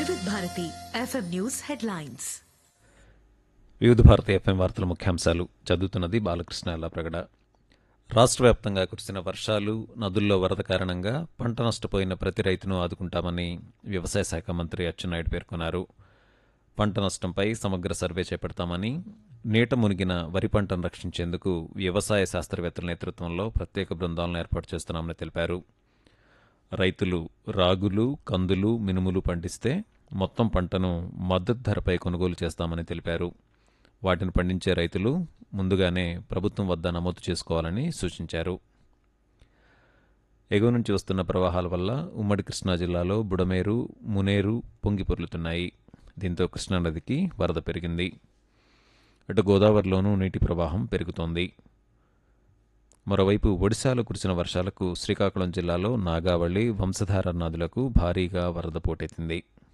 వివిధ Bharati FM news headlines వివిధ Bharati FM వార్తల ముఖ్యాంశాలు చదువుతున్నది బాలకృష్ణ ప్రగడ రాష్ట్ర వ్యాప్తంగా కురిసిన వర్షాలు నదుల్లో వరద కారణంగా పంట నష్టపోయిన ప్రతి రైతును ఆదుకుంటామని వ్యవసాయ శాఖ మంత్రి అచ్చెన్నాయుడు పేర్కొన్నారు పంట నష్టంపై సమగ్ర సర్వే చేపడతామని నీట మునిగిన వరి పంటను రక్షించేందుకు వ్యవసాయ శాస్త్రవేత్తల నేతృత్వంలో ప్రత్యేక బృందాలను ఏర్పాటు చేస్తున్నామని తెలిపారు రైతులు రాగులు కందులు మినుములు పండిస్తే మొత్తం పంటను మద్దతు ధరపై కొనుగోలు చేస్తామని తెలిపారు వాటిని పండించే రైతులు ముందుగానే ప్రభుత్వం వద్ద నమోదు చేసుకోవాలని సూచించారు ఎగువ నుంచి వస్తున్న ప్రవాహాల వల్ల ఉమ్మడి కృష్ణా జిల్లాలో బుడమేరు మునేరు పొంగి పొర్లుతున్నాయి దీంతో కృష్ణానదికి వరద పెరిగింది అటు గోదావరిలోనూ నీటి ప్రవాహం పెరుగుతోంది మరోవైపు ఒడిశాలో కురిసిన వర్షాలకు శ్రీకాకుళం జిల్లాలో నాగావళి వంశధార నదులకు భారీగా వరద పోటెత్తింది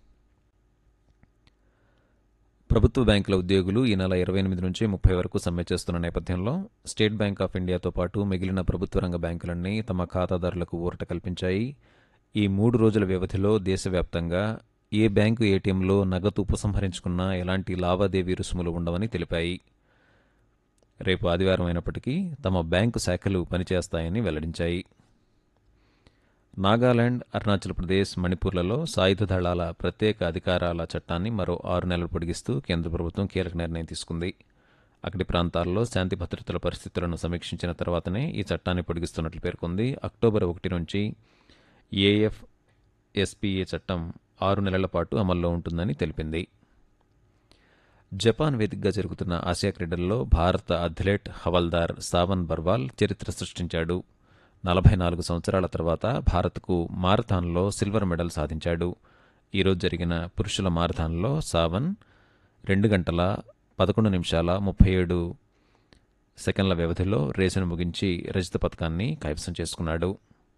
ప్రభుత్వ బ్యాంకుల ఉద్యోగులు ఈ నెల ఇరవై ఎనిమిది నుంచి ముప్పై వరకు సమ్మె చేస్తున్న నేపథ్యంలో స్టేట్ బ్యాంక్ ఆఫ్ ఇండియాతో పాటు మిగిలిన ప్రభుత్వ రంగ బ్యాంకులన్నీ తమ ఖాతాదారులకు ఊరట కల్పించాయి ఈ మూడు రోజుల వ్యవధిలో దేశవ్యాప్తంగా ఏ బ్యాంకు ఏటీఎంలో నగదు ఉపసంహరించుకున్నా ఎలాంటి లావాదేవీ రుసుములు ఉండవని తెలిపాయి రేపు ఆదివారం అయినప్పటికీ తమ బ్యాంకు శాఖలు పనిచేస్తాయని వెల్లడించాయి నాగాలాండ్ అరుణాచల్ ప్రదేశ్ మణిపూర్లలో సాయుధ దళాల ప్రత్యేక అధికారాల చట్టాన్ని మరో ఆరు నెలలు పొడిగిస్తూ కేంద్ర ప్రభుత్వం కీలక నిర్ణయం తీసుకుంది అక్కడి ప్రాంతాల్లో శాంతి భద్రతల పరిస్థితులను సమీక్షించిన తర్వాతనే ఈ చట్టాన్ని పొడిగిస్తున్నట్లు పేర్కొంది అక్టోబర్ ఒకటి నుంచి ఏఎఫ్ ఎస్పీఏ చట్టం ఆరు నెలల పాటు అమల్లో ఉంటుందని తెలిపింది జపాన్ వేదికగా జరుగుతున్న ఆసియా క్రీడల్లో భారత అథ్లెట్ హవల్దార్ సావన్ బర్వాల్ చరిత్ర సృష్టించాడు నలభై నాలుగు సంవత్సరాల తర్వాత భారత్కు మారథాన్లో సిల్వర్ మెడల్ సాధించాడు ఈరోజు జరిగిన పురుషుల మారథాన్లో సావన్ రెండు గంటల పదకొండు నిమిషాల ముప్పై ఏడు సెకండ్ల వ్యవధిలో రేసును ముగించి రజత పథకాన్ని కైవసం చేసుకున్నాడు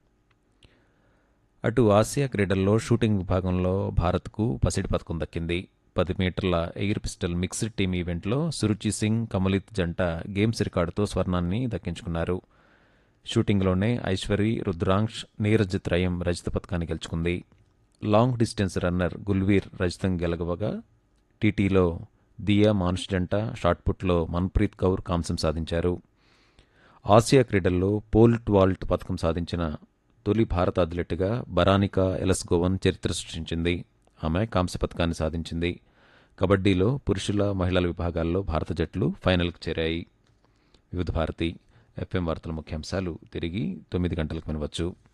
అటు ఆసియా క్రీడల్లో షూటింగ్ విభాగంలో భారత్కు పసిడి పథకం దక్కింది పది మీటర్ల ఎయిర్ పిస్టల్ మిక్స్డ్ టీమ్ ఈవెంట్లో సురుచి సింగ్ కమలిత్ జంట గేమ్స్ రికార్డుతో స్వర్ణాన్ని దక్కించుకున్నారు షూటింగ్లోనే ఐశ్వరి రుద్రాంక్ష్ నీరజ్ త్రయం రజత పథకాన్ని గెలుచుకుంది లాంగ్ డిస్టెన్స్ రన్నర్ గుల్వీర్ రజతం గెలగవగా టీటీలో దియా మానుష్ జంట షాట్పుట్లో మన్ప్రీత్ కౌర్ కాంస్యం సాధించారు ఆసియా క్రీడల్లో పోల్ట్ వాల్ట్ పథకం సాధించిన తొలి భారత అథ్లెట్గా బరానికా ఎలస్గోవన్ చరిత్ర సృష్టించింది ఆమె కాంస్య పథకాన్ని సాధించింది కబడ్డీలో పురుషుల మహిళల విభాగాల్లో భారత జట్లు ఫైనల్కు చేరాయి వివిధ భారతి ఎఫ్ఎం వార్తల ముఖ్యాంశాలు తిరిగి తొమ్మిది గంటలకు వినవచ్చు